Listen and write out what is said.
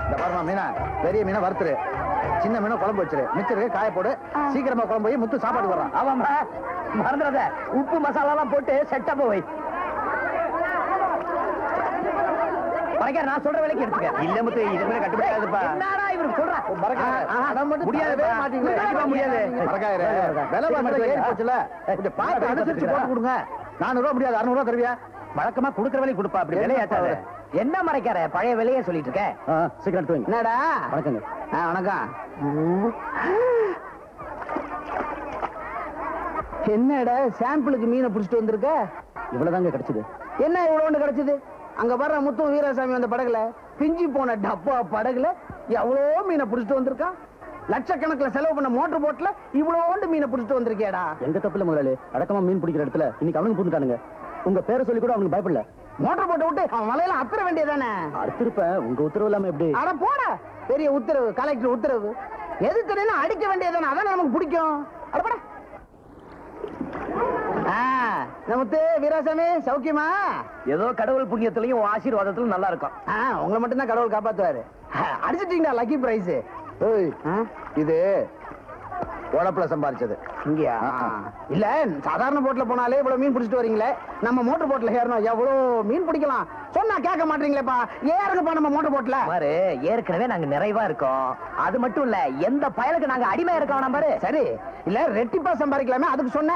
இந்த பாருமா மீனா பெரிய மீனை வறுத்துரு சின்ன மீனை குழம்பு வச்சிரு மிச்சரு காய போடு சீக்கிரமா குழம்பு போய் முத்து சாப்பாடு வர்றான் ஆமாமா மறந்துடாத உப்பு மசாலா எல்லாம் போட்டு செட்டப் வை மறைக்கார நான் சொல்ற வேலைக்கு எடுத்துக்க இல்ல முத்து இது மேல கட்டுப்படாதுப்பா என்னடா இவரு சொல்றா முடியாது கண்டிப்பா முடியாது. மறக்காயிரு விலை வந்து ஏறி போச்சுல கொஞ்சம் பார்த்து அனுசரிச்சு போட்டு கொடுங்க நானூறு ரூபா முடியாது அறுநூறு ரூபா தருவியா வழக்கமா குடுக்கற வேலைக்கு கொடுப்பா அப்படி என்ன விலையாத்தாத தவறு? என்ன மறைக்கார பழைய விலையே சொல்லிட்டு இருக்க சீக்கிரம் எடுத்து வைங்க என்னடா வணக்கங்க ஆ, வணக்கம் என்னடா சாம்பிளுக்கு மீனை புடிச்சிட்டு வந்திருக்க இவ்வளவுதாங்க கிடைச்சது என்ன இவ்வளவு கிடைச்சது அங்க வர்ற முத்து வீராசாமி அந்த படகுல பிஞ்சு போன டப்பா படகுல எவ்வளோ மீனை புடிச்சிட்டு வந்திருக்கான் லட்சக்கணக்கில் செலவு பண்ண மோட்டர் போட்ல இவ்வளோண்டு மீனை புடிச்சிட்டு வந்திருக்கேடா எங்க தப்புல முதலாளி அடக்கமா மீன் பிடிக்கிற இடத்துல இன்னைக்கு அவனுக்கு புந்துட்டானுங்க உங்க பேரை சொல்லி கூட அவனுக்கு பயப்படல மோட்டர் போட்டை விட்டு அவன் வலையில அத்துற வேண்டியதானே அடுத்திருப்பேன் உங்க உத்தரவு இல்லாம எப்படி அட போட பெரிய உத்தரவு கலெக்டர் உத்தரவு எது தெரியும் அடிக்க வேண்டியதானே அதான் நமக்கு பிடிக்கும் அட போட ஆ, நமத்து வீராசாமி சௌக்கியமா ஏதோ கடவுள் புண்ணியத்திலையும் உன் ஆசீர்வாதத்திலும் நல்லா இருக்கும் ஆ, உங்களை மட்டும்தான் கடவுள் காப்பாத்துவாரு அடிச்சிட்டீங்களா லக்கி பிரைஸ் ஏய், இது உழப்புல சம்பாரிச்சது இங்கயா ஆ. இல்ல சாதாரண போட்ல போனாலே இவ்வளவு மீன் பிடிச்சிட்டு வரீங்களே நம்ம மோட்டர் போட்ல ஏறணும் எவ்வளவு மீன் பிடிக்கலாம் சொன்னா கேட்க மாட்டீங்களேப்பா ஏறுங்கப்பா நம்ம மோட்டர் போட்ல பாரு ஏற்கனவே நாங்க நிறைவா இருக்கோம் அது மட்டும் இல்ல எந்த பயலுக்கு நாங்க அடிமை இருக்க வேணாம் பாரு சரி இல்ல ரெட்டிப்பா சம்பாதிக்கலாமே அதுக்கு சொன்னேன்